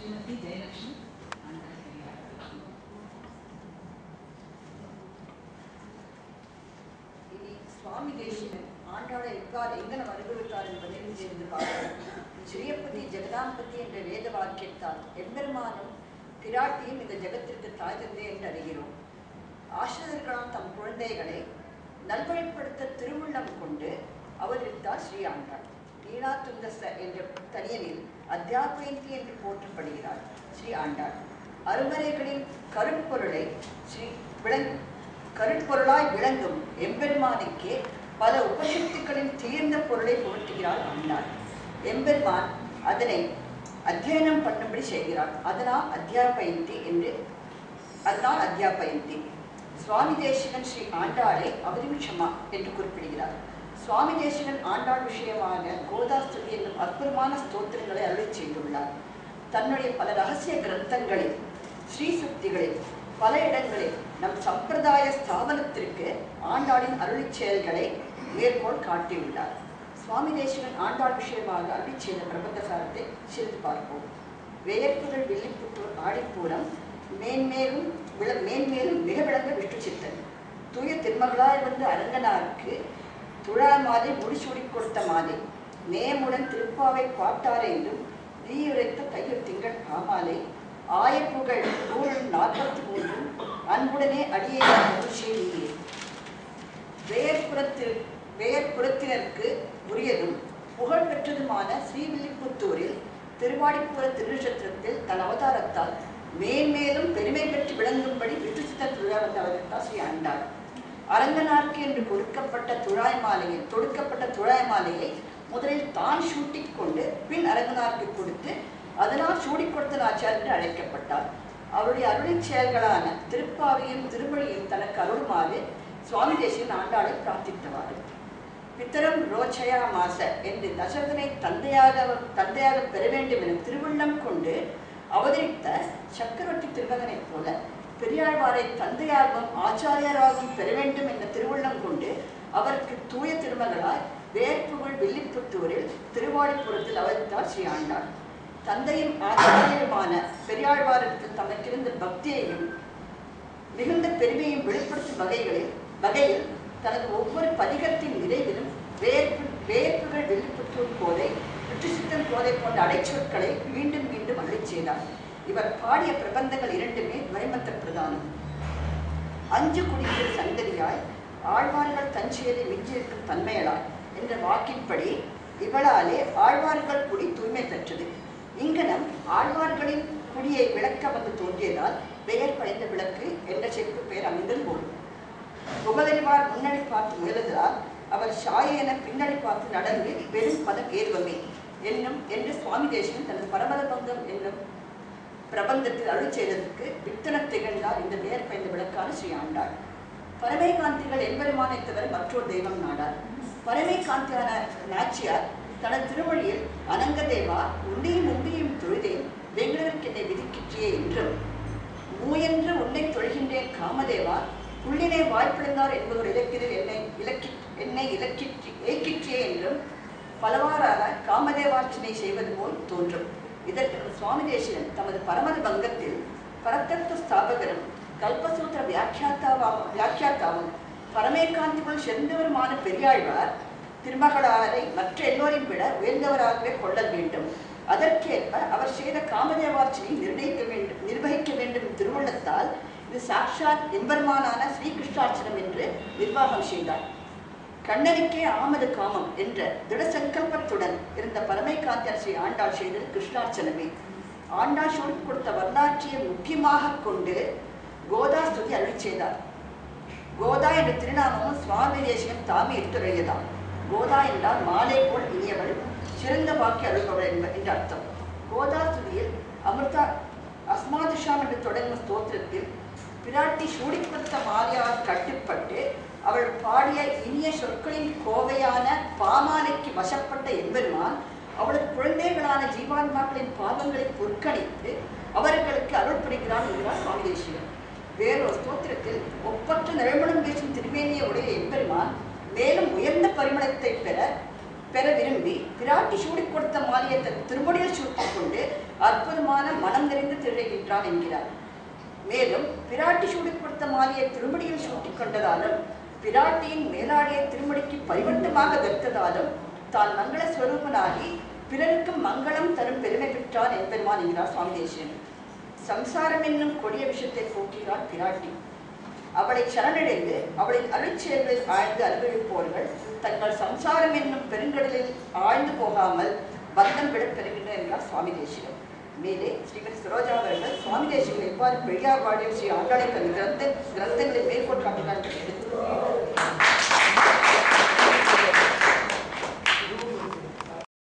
ஸ்ரீமதி ஜெயலட்சுமி ஆண்டாள் பெரியார் இனி சுவாமி தேசிகன் ஆண்டாளை எவ்வாறு எங்கனம் அனுபவித்தார் என்பதை இங்கிருந்து பார்ப்போம் ஸ்ரீயப்பதி ஜெகதாம்பதி என்ற வேத வாக்கியத்தால் எம்பெருமானும் பிராட்டியும் இந்த ஜெகத்திற்கு தாய் தந்தை என்று அறிகிறோம் ஆசிரியர்களால் தம் குழந்தைகளை நல்வழிப்படுத்த திருவுள்ளம் கொண்டு அவதரித்தார் ஸ்ரீ ஆண்டாள் ஈழாத்துங்கச என்ற தனியனில் அத்தியாபயந்தி என்று போற்றப்படுகிறார் ஸ்ரீ ஆண்டாள் அருமறைகளின் கருப்பொருளை ஸ்ரீ விளங் கருட்பொருளாய் விளங்கும் எம்பெருமானுக்கே பல உபசக்திகளின் தீர்ந்த பொருளை புகட்டுகிறாள் ஆண்டாள் எம்பெருமான் அதனை அத்தியனம் பண்ணும்படி செய்கிறார் அதனால் அத்தியாபயந்தி என்று அதனால் அத்தியாபயந்தி சுவாமி தேசிகன் ஸ்ரீ ஆண்டாளை அவதிமிஷமா என்று குறிப்பிடுகிறார் சுவாமி தேசிகன் ஆண்டாள் விஷயமாக கோதாஸ்துதி என்னும் அற்புதமான ஸ்தோத்திரங்களை அருளி செய்துள்ளார் தன்னுடைய பல ரகசிய கிரந்தங்களில் ஸ்ரீ சுக்திகளில் பல இடங்களில் நம் சம்பிரதாய ஸ்தாபனத்திற்கு ஆண்டாளின் அருளிச் செயல்களை மேற்கோள் காட்டியுள்ளார் சுவாமி தேசிகன் ஆண்டாள் விஷயமாக அருளிச் செய்த பிரபந்தசாரத்தை சிறிது பார்ப்போம் வேர்ப்புகள் வில்லிப்புத்தூர் ஆடிப்பூரம் மேன்மேலும் விள மேன்மேலும் மிக விளங்க விஷ்ணு சித்தன் தூய திருமகளாய் வந்து அரங்கனாருக்கு துழா மாதை முடிசூடி கொடுத்த மாதை நேமுடன் திருப்பாவை பாட்டாரை என்றும் தீயுரைத்த தையர் திங்கள் பாமாலை ஆயப்புகழ் நூறு நாற்பத்தி மூன்றும் அன்புடனே அடியே நீயே வேர்புறத்தில் வேர்புறத்தினருக்கு உரியதும் புகழ் பெற்றதுமான ஸ்ரீவில்லிபுத்தூரில் திருவாடிப்புற திருநட்சத்திரத்தில் தன் அவதாரத்தால் மேன்மேலும் பெருமை பெற்று விளங்கும்படி விட்டுச்சித்த திருவிழா வந்து அவதரித்தார் ஸ்ரீ ஆண்டாள் அரங்கனாருக்கு என்று கொடுக்கப்பட்ட துழாய் மாலையை தொடுக்கப்பட்ட துழாய் மாலையை முதலில் தான் சூட்டிக் கொண்டு பின் அரங்கனாருக்கு கொடுத்து அதனால் சூடிக் கொடுத்த நாச்சியார் என்று அழைக்கப்பட்டார் அவருடைய அருளிச் செயல்களான திருப்பாவையும் திருமொழியும் தனக்கு அருளுமாறு சுவாமி தேசியன் ஆண்டாளை பிரார்த்தித்தவாறு பித்தரம் ரோச்சயா மாச என்று தசரதனை தந்தையாக தந்தையாக பெற வேண்டும் என திருவுள்ளம் கொண்டு அவதரித்த சக்கரவர்த்தி திருமகனைப் போல பெரியாழ்வாரை தந்தையாகவும் ஆச்சாரியராகவும் பெற வேண்டும் என்ற திருவுள்ளம் கொண்டு அவருக்கு தூய திருமகளாய் வேற்புகழ் வில்லிப்புத்தூரில் திருவாடிப்புறத்தில் அவதரித்தார் ஸ்ரீ ஆண்டாள் தந்தையும் ஆச்சாரியருமான பெரியாழ்வாருக்கு தமக்கிருந்த பக்தியையும் மிகுந்த பெருமையும் வெளிப்படுத்தும் வகைகளில் வகையில் தனது ஒவ்வொரு பதிகத்தின் நிறைவிலும் வேர்ப்பு வேர்ப்புகள் வெளிப்பற்றூர் கோதை விட்டுசித்தன் கோதை போன்ற அடைச்சொற்களை மீண்டும் மீண்டும் அருளிச் செய்தார் இவர் பாடிய பிரபந்தங்கள் இரண்டுமே துவைமத்த பிரதானம் அஞ்சு குடிக்கிற சந்ததியாய் ஆழ்வார்கள் தஞ்சியதை மிஞ்சியிருக்கும் தன்மையலாய் என்ற வாக்கின்படி இவளாலே ஆழ்வார்கள் குடி தூய்மை பெற்றது இங்கனம் ஆழ்வார்களின் குடியை விளக்க வந்து தோன்றியதால் பெயர் படைந்த விளக்கு என்ற செப்பு பெயர் அமைந்தது போலும் புகழறிவார் முன்னணி பார்த்து முயலுகிறார் அவர் ஷாய என பின்னணி பார்த்து நடந்து வெறும் பதம் ஏறுவமே என்னும் என்று சுவாமி தேசன் தனது பரமதபங்கம் என்னும் பிரபந்தத்தில் அருள் செய்ததற்கு வித்தன திகழ்ந்தார் இந்த பெயர் பயந்த விளக்கான ஸ்ரீ ஆண்டாள் பரமேகாந்திகள் எம்பெருமானை தவிர மற்றொரு தெய்வம் நாடார் பரமேகாந்தியான நாச்சியார் தனது திருமொழியில் அனங்கதேவா உன்னையும் உண்மையும் தொழுதேன் வெங்கடருக்கு என்னை விதிக்கிற்றியே என்றும் மூயென்று உன்னை தொழுகின்றேன் காமதேவா உள்ளினை வாய்ப்பிழந்தார் என்பதொரு இலக்கியத்தில் என்னை இலக்கி என்னை இலக்கிற்றி ஏக்கிற்றியே என்றும் பலவாறாக காமதேவார்ச்சனை செய்வது போல் தோன்றும் இதற்கு சுவாமி தேசிகன் தமது பரமத பங்கத்தில் பரதத்துவ ஸ்தாபகரும் கல்பசூத்திர வியாக்கியாத்தாவும் வியாக்கியாத்தாவும் பரமேகாந்திக்குள் சிறந்தவருமான பெரியாழ்வார் திருமகளாரை மற்ற எல்லோரையும் விட உயர்ந்தவராகவே கொள்ளல் வேண்டும் அதற்கேற்ப அவர் செய்த காமதேவார்ச்சனை நிர்ணயிக்க வேண்டும் நிர்வகிக்க வேண்டும் திருவுள்ளத்தால் இது சாட்சாத் எம்பெருமானான ஸ்ரீகிருஷ்ணார்ச்சனம் என்று நிர்வாகம் செய்தார் கண்ணனுக்கே ஆமது காமம் என்ற திட சங்கல்பத்துடன் இருந்த பரமைகாந்தர் ஸ்ரீ ஆண்டாள் செய்தது கிருஷ்ணார்ச்சனமே ஆண்டாள் சொல்லிக் கொடுத்த வரலாற்றையை முக்கியமாக கொண்டு கோதா ஸ்துதி அருள் செய்தார் கோதா என்ற திருநாமமும் சுவாமி தேசியம் தாமே எடுத்துரையதாம் கோதா என்றால் மாலை போல் இனியவள் சிறந்த வாக்கி அருள்பவள் என்ப என்ற அர்த்தம் கோதா ஸ்துதியில் அமிர்தா அஸ்மாதிஷாம் என்று தொடங்கும் ஸ்தோத்திரத்தில் பிராட்டி சூடிக் கொடுத்த மாலையால் கட்டுப்பட்டு அவள் பாடிய இனிய சொற்களின் கோவையான பாமாலைக்கு வசப்பட்ட எம்பெருமான் அவளது குழந்தைகளான ஜீவான்மாக்களின் பாவங்களை புறக்கணித்து அவர்களுக்கு அருள் புரிகிறான் என்கிறார் சுவாமி தேசிகன் வேறொரு ஸ்தோத்திரத்தில் ஒப்பற்ற நிழமணம் பேசும் திருமேனிய உடைய எம்பெருமான் மேலும் உயர்ந்த பரிமளத்தை பெற பெற விரும்பி பிராட்டி சூடிக் கொடுத்த மாலையை தன் திருமுடியில் சூட்டிக் கொண்டு அற்புதமான மனம் நிறைந்து திகழ்கின்றான் என்கிறார் மேலும் பிராட்டி சூடிக் கொடுத்த மாலையை திருமடியில் சூட்டிக் கொண்டதாலும் பிராட்டியின் மேலாடையை திருமடிக்கு பரிவட்டமாக தரித்ததாலும் தான் மங்கள ஸ்வரூபனாகி பிறருக்கு மங்களம் தரும் பெருமை பெற்றான் என்பெருமான் என்கிறார் சுவாமி தேசியன் சம்சாரம் என்னும் கொடிய விஷயத்தை போக்கிறாள் பிராட்டி அவளை சரணடைந்து அவளின் அருட்செயல்களில் ஆழ்ந்து அனுபவிப்போர்கள் தங்கள் சம்சாரம் என்னும் பெருங்கடலில் ஆழ்ந்து போகாமல் பந்தம் விடப் பெறுகின்றனர் என்றார் சுவாமி தேசிகர் மேலே ஸ்ரீமதி சரோஜா அவர்கள் சுவாமி தேசிகர் எவ்வாறு பெரியார் பாடிய ஸ்ரீ ஆண்டாளை தன் கிரந்த கிரந்தங்களை மேற்கோள் காட்டினார் என்று எடுத்து